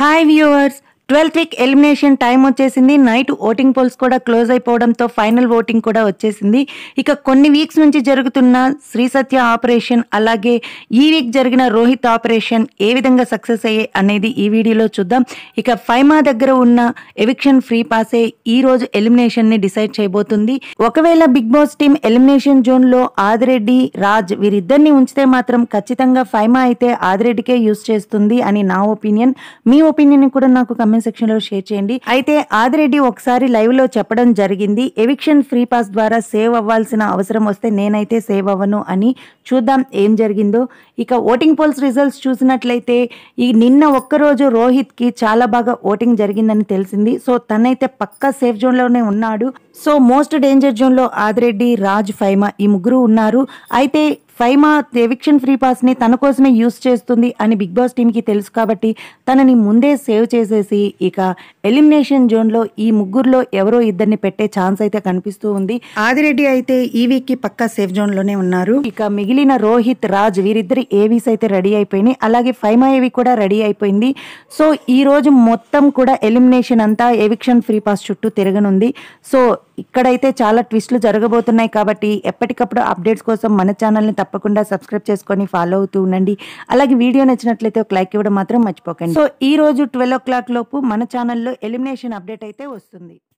hi viewers twelfth week elimination time వచ్చేసింది night voting polls కూడా close అయిపోవడంతో final voting కూడా వచ్చేసింది ఇక కొన్ని వీక్స్ నుంచి జరుగుతున్న శ్రీ సత్య ఆపరేషన్ అలాగే ఈ వీక్ జరిగిన రోహిత్ ఆపరేషన్ ఏ విధంగా సక్సెస్ అయ్యే అనేది ఈ వీడియోలో చూద్దాం ఇక ఫైమా దగ్గర ఉన్న ఎవిక్షన్ ఫ్రీ పాసే ఈ రోజు ఎలిమినేషన్ ని డిసైడ్ చేయబోతుంది ఒకవేళ Bigg Boss team elimination zone లో ఆదిరెడ్డి రాజ్ వీరిద్దరిని ఉంచితే మాత్రం ఖచ్చితంగా ఫైమా అయితే ఆదిరెడ్డికే యూస్ చేస్తుంది అని నా ఒపీనియన్ మీ ఒపీనియన్ కూడా నాకు కమెంట్ సెక్షన్ లో షేర్ చేయండి అయితే ఆదిరెడ్డి ఒకసారి లైవ్ లో చెప్పడం జరిగింది ఎవిక్షన్ ఫ్రీ పాస్ ద్వారా సేవ్ అవ్వాల్సిన అవసరం వస్తే నేనైతే సేవ్ అవ్వను అని చూద్దాం ఏం జరిగిందో ఇక ఓటింగ్ పోల్స్ రిజల్ట్స్ చూసినట్లయితే ఈ నిన్న ఒక్కరోజు రోహిత్ కి చాలా బాగా ఓటింగ్ జరిగిందని తెలిసింది సో తనైతే పక్కా సేఫ్ జోన్ లోనే ఉన్నాడు సో మోస్ట్ డేంజర్ జోన్ లో ఆదిరెడ్డి రాజ్ ఫైమా ఈ ముగ్గురు ఉన్నారు అయితే ఫైమా ఎవిక్షన్ ఫ్రీ పాస్ ని తన కోసమే యూస్ చేస్తుంది అని బిగ్ బాస్ టీమ్ కి తెలుసు కాబట్టి తనని ముందే సేవ్ చేసేసి ఇక ఎలిమినేషన్ జోన్ లో ఈ ముగ్గురులో ఎవరో ఇద్దరిని పెట్టే ఛాన్స్ అయితే కనిపిస్తూ ఉంది ఆదిరెడ్డి అయితే ఈ వీక్ కి పక్కా సేఫ్ జోన్ లోనే ఉన్నారు ఇక మిగిలిన రోహిత్ రాజ్ వీరిద్దరి ఏవీస్ అయితే రెడీ అయిపోయినాయి అలాగే ఫైమా ఏవి కూడా రెడీ అయిపోయింది సో ఈ రోజు మొత్తం కూడా ఎలిమినేషన్ అంతా ఎవిక్షన్ ఫ్రీ పాస్ చుట్టూ తిరగనుంది సో ఇక్కడైతే చాలా ట్విస్ట్లు జరగబోతున్నాయి కాబట్టి ఎప్పటికప్పుడు అప్డేట్స్ కోసం మన ఛానల్ని తప్పకుండా సబ్స్క్రైబ్ చేసుకొని ఫాలో అవుతూ ఉండండి అలాగే వీడియో నచ్చినట్లయితే ఒక లైక్ ఇవ్వడం మాత్రం మర్చిపోకండి సో ఈ రోజు ట్వెల్వ్ ఓ క్లాక్ లోపు మన ఛానల్లో ఎలిమినేషన్ అప్డేట్ అయితే వస్తుంది